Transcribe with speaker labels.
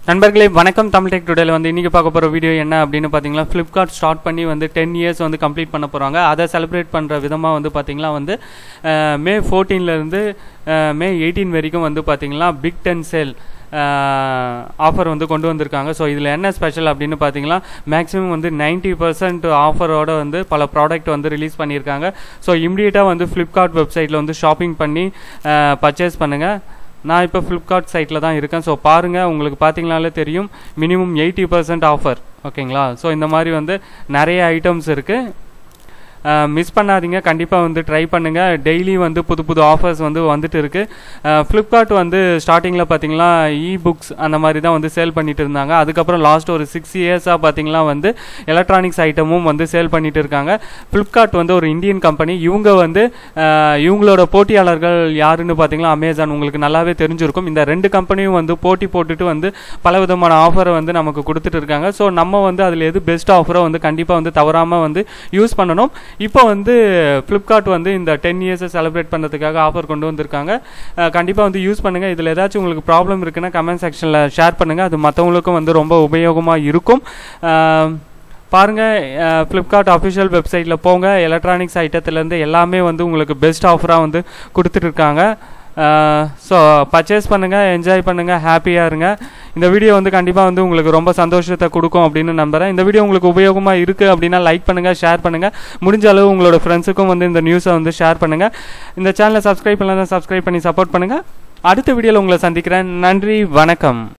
Speaker 1: நண்பர்களே வணக்கம் தமிழ் டெக் டுடேல வந்து இன்றைக்கி பார்க்க போகிற வீடியோ என்ன அப்படின்னு பார்த்தீங்கன்னா ஃப்ளிப்கார்ட் ஸ்டார்ட் பண்ணி வந்து டென் இயர்ஸ் வந்து கம்ப்ளீட் பண்ண போகிறாங்க அதை செலிப்ரேட் பண்ணுற விதமாக வந்து பார்த்தீங்கன்னா வந்து அஹ், மே 14 இருந்து அஹ், மே எயிட்டீன் வரைக்கும் வந்து பார்த்தீங்கன்னா பிக் டென் சேல் ஆஃபர் வந்து கொண்டு வந்திருக்காங்க ஸோ இதில் என்ன ஸ்பெஷல் அப்படின்னு பார்த்தீங்கன்னா மேக்ஸிமம் வந்து 90% பர்சன்ட் ஆஃபரோட வந்து பல ப்ராடக்ட் வந்து ரிலீஸ் பண்ணியிருக்காங்க ஸோ இம்மிடியேட்டாக வந்து ஃப்ளிப்கார்ட் வெப்சைட்டில் வந்து ஷாப்பிங் பண்ணி பர்ச்சேஸ் பண்ணுங்கள் நான் இப்போ ஃப்ளிப்கார்ட் சைட்டில் தான் இருக்கேன் ஸோ பாருங்கள் உங்களுக்கு பார்த்தீங்கனாலே தெரியும் மினிமம் எயிட்டி பர்சன்ட் ஆஃபர் ஓகேங்களா ஸோ இந்த மாதிரி வந்து நிறைய ஐட்டம்ஸ் இருக்குது மிஸ் பண்ணாதீங்க கண்டிப்பாக வந்து ட்ரை பண்ணுங்கள் டெய்லி வந்து புது புது ஆஃபர்ஸ் வந்து வந்துட்டு இருக்கு ஃப்ளிப்கார்ட் வந்து ஸ்டார்டிங்கில் பார்த்தீங்கன்னா இ புக்ஸ் அந்த மாதிரி தான் வந்து சேல் பண்ணிட்டு இருந்தாங்க அதுக்கப்புறம் லாஸ்ட் ஒரு சிக்ஸ் இயர்ஸாக பார்த்தீங்கன்னா வந்து எலக்ட்ரானிக்ஸ் ஐட்டமும் வந்து சேல் பண்ணிட்டு இருக்காங்க ஃப்ளிப்கார்ட் வந்து ஒரு இந்தியன் கம்பெனி இவங்க வந்து அஹ், இவங்களோட போட்டியாளர்கள் யாருன்னு பார்த்தீங்கன்னா அமேசான் உங்களுக்கு நல்லாவே தெரிஞ்சிருக்கும் இந்த ரெண்டு கம்பெனியும் வந்து போட்டி போட்டுட்டு வந்து பல விதமான ஆஃபரை வந்து நமக்கு கொடுத்துட்டு இருக்காங்க ஸோ நம்ம வந்து அதில் எது பெஸ்ட் ஆஃபரோ வந்து கண்டிப்பாக வந்து தவறாமல் வந்து யூஸ் பண்ணணும் இப்போ வந்து ஃப்ளிப்கார்ட் வந்து இந்த டென் இயர்ஸை செலிப்ரேட் பண்ணுறதுக்காக ஆஃபர் கொண்டு வந்திருக்காங்க கண்டிப்பாக வந்து யூஸ் பண்ணுங்கள் இதில் ஏதாச்சும் உங்களுக்கு ப்ராப்ளம் இருக்குன்னா கமெண்ட் செக்ஷனில் ஷேர் பண்ணுங்கள் அது மற்றவங்களுக்கும் வந்து ரொம்ப உபயோகமாக இருக்கும் அஹ், பாருங்க ஃப்ளிப்கார்ட் அஃபிஷியல் வெப்சைட்டில் போங்க எலக்ட்ரானிக்ஸ் ஐட்டத்துலேருந்து எல்லாமே வந்து உங்களுக்கு பெஸ்ட் ஆஃபராக வந்து கொடுத்துட்டு இருக்காங்க ஸோ பர்ச்சேஸ் பண்ணுங்கள் என்ஜாய் பண்ணுங்கள் ஹாப்பியாக இருங்க இந்த வீடியோ வந்து கண்டிப்பாக வந்து உங்களுக்கு ரொம்ப சந்தோஷத்தை கொடுக்கும் அப்படின்னு நம்புகிறேன் இந்த வீடியோ உங்களுக்கு உபயோகமாக இருக்குது அப்படின்னா லைக் பண்ணுங்கள் ஷேர் பண்ணுங்கள் முடிஞ்ச அளவு உங்களோட ஃப்ரெண்ட்ஸுக்கும் வந்து இந்த நியூஸை வந்து ஷேர் பண்ணுங்கள் இந்த சேனலை சப்ஸ்கிரைப் பண்ணலாம் சப்ஸ்கிரைப் பண்ணி சப்போர்ட் பண்ணுங்கள் அடுத்த வீடியோவில் உங்களை சந்திக்கிறேன் நன்றி வணக்கம்